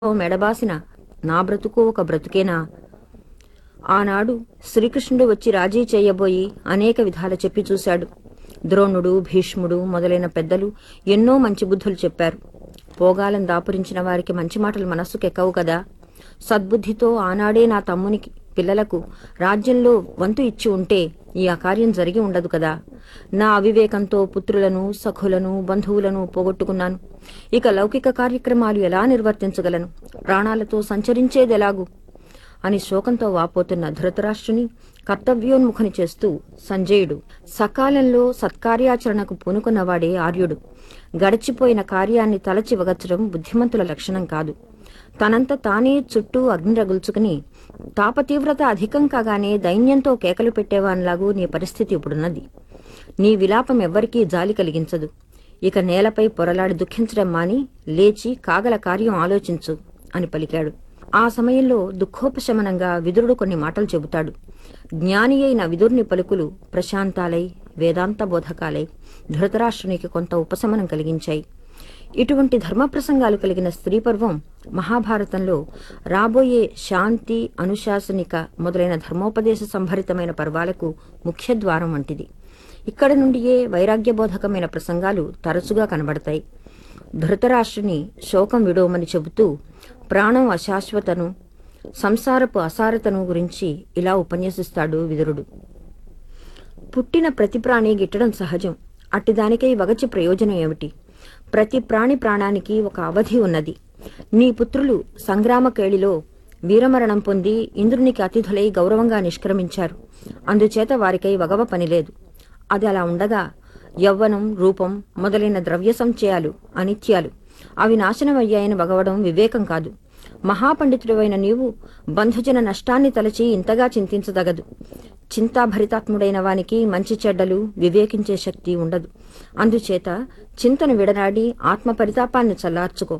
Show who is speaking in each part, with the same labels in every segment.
Speaker 1: మెడబాసిన నా బ్రతుకు ఒక బ్రతుకేనా ఆనాడు శ్రీకృష్ణుడు వచ్చి రాజీ చేయబోయి అనేక విధాల చెప్పి చూశాడు ద్రోణుడు భీష్ముడు మొదలైన పెద్దలు ఎన్నో మంచి బుద్ధులు చెప్పారు పోగాలం దాపురించిన వారికి మంచి మాటలు మనస్సుకెక్కవు కదా సద్బుద్ధితో ఆనాడే నా తమ్మునికి పిల్లలకు రాజ్యంలో వంతు ఇచ్చి ఉంటే ఈ అకార్యం జరిగి ఉండదు కదా నా అవివేకంతో పుత్రులను సఖులను బంధువులను పోగొట్టుకున్నాను ఇక లౌకిక కార్యక్రమాలు ఎలా నిర్వర్తించగలను ప్రాణాలతో సంచరించేదెలాగు అని శోకంతో వాపోతున్న ధృతరాష్ట్రుని కర్తవ్యోన్ముఖని చేస్తూ సంజయుడు సకాలంలో సత్కార్యాచరణకు పూనుకున్నవాడే ఆర్యుడు గడిచిపోయిన కార్యాన్ని తలచి వగచ్చడం బుద్ధిమంతుల లక్షణం కాదు తనంత తానే చుట్టూ అగ్ని రగుల్చుకుని తాపతీవ్రత అధికం కాగానే దైన్యంతో కేకలు పెట్టేవానిలాగూ నీ పరిస్థితి ఇప్పుడున్నది నీ విలాపం ఎవ్వరికీ జాలి కలిగించదు ఇక నేలపై పొరలాడి దుఃఖించడం మాని లేచి కాగల కార్యం ఆలోచించు అని పలికాడు ఆ సమయంలో దుఃఖోపశమనంగా విదురుడు కొన్ని మాటలు చెబుతాడు జ్ఞాని అయిన విదురుని పలుకులు ప్రశాంతాలై వేదాంత బోధకాలై ధృతరాష్ట్రునికి కొంత ఉపశమనం కలిగించాయి ఇటువంటి ధర్మ ప్రసంగాలు కలిగిన స్త్రీ పర్వం మహాభారతంలో రాబోయే శాంతి అనుశాసనిక మొదలైన ధర్మోపదేశ సంభరితమైన పర్వాలకు ముఖ్య ద్వారం వంటిది ఇక్కడ నుండియే వైరాగ్యబోధకమైన ప్రసంగాలు తరచుగా కనబడతాయి ధృతరాష్ట్రుని శోకం విడోమని చెబుతూ ప్రాణం అశాశ్వతను సంసారపు అసారతను గురించి ఇలా ఉపన్యసిస్తాడు విదురుడు పుట్టిన ప్రతి ప్రాణి గిట్టడం సహజం అట్టిదానికై వగచి ప్రయోజనం ఏమిటి ప్రతి ప్రాణి ప్రాణానికి ఒక అవధి ఉన్నది నీ పుత్రులు సంగ్రామ కేళిలో వీరమరణం పొంది ఇంద్రునికి అతిథులై గౌరవంగా నిష్క్రమించారు అందుచేత వారికై వగవ పనిలేదు అది అలా ఉండగా యవ్వనం రూపం మొదలైన ద్రవ్య సంచయాలు అనిత్యాలు అవి నాశనమయ్యాయని వగవడం వివేకం కాదు మహాపండితుడివైన నీవు బంధుజన నష్టాన్ని తలచి ఇంతగా చింతించదగదు చింతాభరితాత్ముడైన వానికి మంచి చెడ్డలు వివేకించే శక్తి ఉండదు అందుచేత చింతను విడనాడి ఆత్మ పరితాపాన్ని చల్లార్చుకో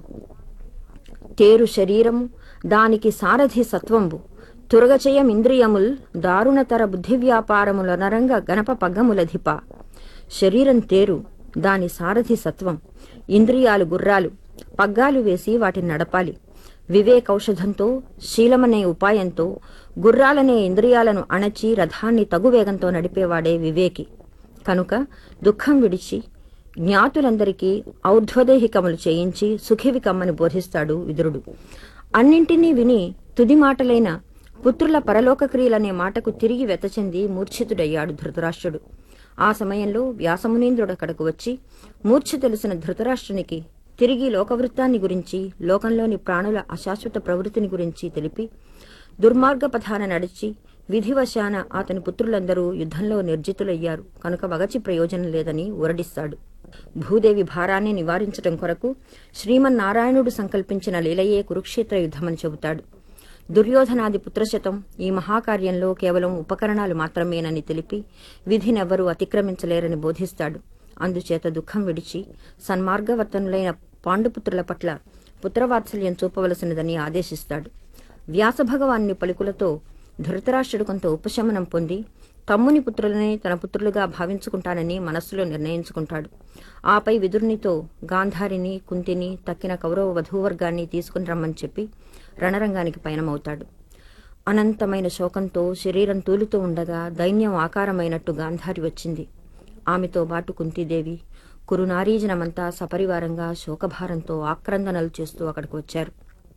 Speaker 1: తేరు శరీరము దానికి సారథి సత్వంబు తురగచయం ఇంద్రియముల్ దారుణతర బుద్ధి వ్యాపారముల నరంగ గణప పగ్గములధిప శరీరం తేరు దాని సారథి సత్వం ఇంద్రియాలు గుర్రాలు పగ్గాలు వేసి వాటిని నడపాలి వివేకౌషధంతో శీలమనే ఉపాయంతో గుర్రాలనే ఇంద్రియాలను అణచి రథాన్ని తగు వేగంతో నడిపేవాడే వివేకి కనుక దుఃఖం విడిచి జ్ఞాతులందరికీ ఔర్ధ్వదేహికములు చేయించి సుఖివి కమ్మని బోధిస్తాడు విదురుడు అన్నింటినీ విని తుది మాటలైన పుత్రుల పరలోక క్రియలనే మాటకు తిరిగి వెతచెంది మూర్ఛితుడయ్యాడు ధృతరాష్ట్రుడు ఆ సమయంలో వ్యాసమునీంద్రుడు అక్కడకు వచ్చి మూర్ఛ తెలిసిన ధృతరాష్ట్రునికి తిరిగి లోకవృత్తాన్ని గురించి లోకంలోని ప్రాణుల అశాశ్వత ప్రవృత్తిని గురించి తెలిపి దుర్మార్గ పథాన నడిచి విధివశాన అతని పుత్రులందరూ యుద్ధంలో నిర్జితులయ్యారు కనుక వగచి ప్రయోజనం లేదని ఊరడిస్తాడు భూదేవి భారాన్ని నివారించడం కొరకు శ్రీమన్నారాయణుడు సంకల్పించిన లీలయే కురుక్షేత్ర యుద్ధమని చెబుతాడు దుర్యోధనాది పుత్రశతం ఈ మహాకార్యంలో కేవలం ఉపకరణాలు మాత్రమేనని తెలిపి విధినెవ్వరూ అతిక్రమించలేరని బోధిస్తాడు అందుచేత దుఃఖం విడిచి సన్మార్గవర్తనులైన పాండుపుత్రుల పట్ల పుత్రవాత్సల్యం చూపవలసినదని ఆదేశిస్తాడు వ్యాసభగవాన్ని పలుకులతో ధృతరాష్ట్రుడు కొంత ఉపశమనం పొంది తమ్ముని పుత్రులనే తన పుత్రులుగా భావించుకుంటానని మనస్సులో నిర్ణయించుకుంటాడు ఆపై విదురునితో గాంధారిని కుంతిని తక్కిన కౌరవ వధూవర్గాన్ని తీసుకుని రమ్మని చెప్పి రణరంగానికి పయనమవుతాడు అనంతమైన శోకంతో శరీరం తూలుతూ ఉండగా దైన్యం ఆకారమైనట్టు గాంధారి వచ్చింది ఆమెతో బాటు కుంతీదేవి కురునారీజనమంతా సపరివారంగా శోకభారంతో ఆక్రందనలు చేస్తూ అక్కడికి వచ్చారు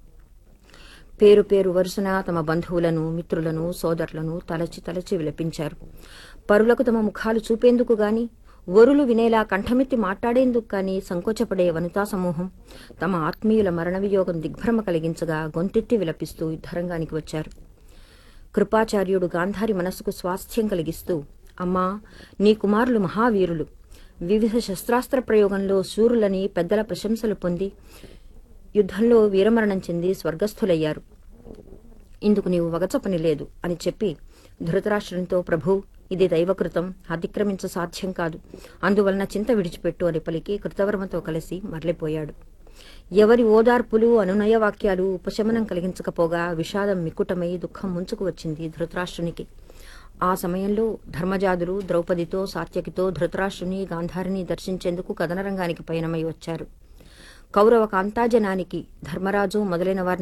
Speaker 1: పేరు పేరు వరుసన తమ బంధువులను మిత్రులను సోదరులను తలచి తలచి విలపించారు పరులకు తమ ముఖాలు చూపేందుకు గాని వరులు వినేలా కంఠమెత్తి మాట్లాడేందుకు కానీ సంకోచపడే వనితా సమూహం తమ ఆత్మీయుల మరణ వియోగం దిగ్భ్రమ కలిగించగా గొంతెత్తి విలపిస్తూ యుద్ధరంగానికి వచ్చారు కృపాచార్యుడు గాంధారి మనస్సుకు స్వాస్థ్యం కలిగిస్తూ అమ్మా నీ కుమారులు మహావీరులు వివిధ శస్త్రాస్త్ర ప్రయోగంలో శూరులని పెద్దల ప్రశంసలు పొంది యుద్ధంలో వీరమరణం చెంది స్వర్గస్థులయ్యారు ఇందుకు నీవు వగచపని లేదు అని చెప్పి ధృతరాష్ట్రునితో ప్రభు ఇది దైవకృతం అతిక్రమించ సాధ్యం కాదు అందువలన చింత విడిచిపెట్టు అని పలికి కృతవర్మతో కలిసి మరలిపోయాడు ఎవరి ఓదార్పులు అనునయ వాక్యాలు ఉపశమనం కలిగించకపోగా విషాదం మిక్కుటమై దుఃఖం ముంచుకు వచ్చింది ధృతరాష్ట్రునికి ఆ సమయంలో ధర్మజాదులు ద్రౌపదితో సాత్యకితో ధృతరాష్ట్రుని గాంధారిని దర్శించేందుకు కథనరంగానికి పయనమై వచ్చారు కౌరవ కాంతాజనానికి ధర్మరాజు మొదలైన వారిని